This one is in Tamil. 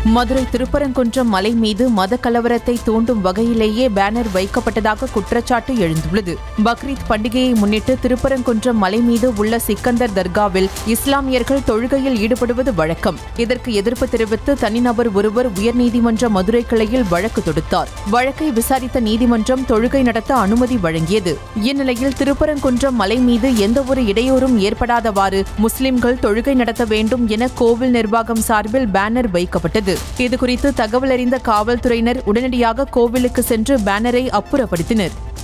மதுரை திருப்பரங்குன்றம் மலை மீது மத கலவரத்தை தூண்டும் வகையிலேயே பேனர் வைக்கப்பட்டதாக குற்றச்சாட்டு எழுந்துள்ளது பக்ரீத் பண்டிகையை முன்னிட்டு திருப்பரங்குன்றம் மலை மீது உள்ள சிக்கந்தர் தர்காவில் இஸ்லாமியர்கள் தொழுகையில் ஈடுபடுவது வழக்கம் இதற்கு எதிர்ப்பு தெரிவித்து தனிநபர் ஒருவர் உயர்நீதிமன்ற மதுரை கிளையில் வழக்கு தொடுத்தார் வழக்கை விசாரித்த நீதிமன்றம் தொழுகை நடத்த அனுமதி வழங்கியது இந்நிலையில் திருப்பரங்குன்றம் மலை மீது எந்தவொரு இடையூறும் ஏற்படாதவாறு முஸ்லிம்கள் தொழுகை நடத்த வேண்டும் என கோவில் நிர்வாகம் சார்பில் பேனர் வைக்கப்பட்டது இதுகுறித்து தகவல் அறிந்த காவல்துறையினர் உடனடியாக கோவிலுக்கு சென்று பேனரை அப்புறப்படுத்தினர்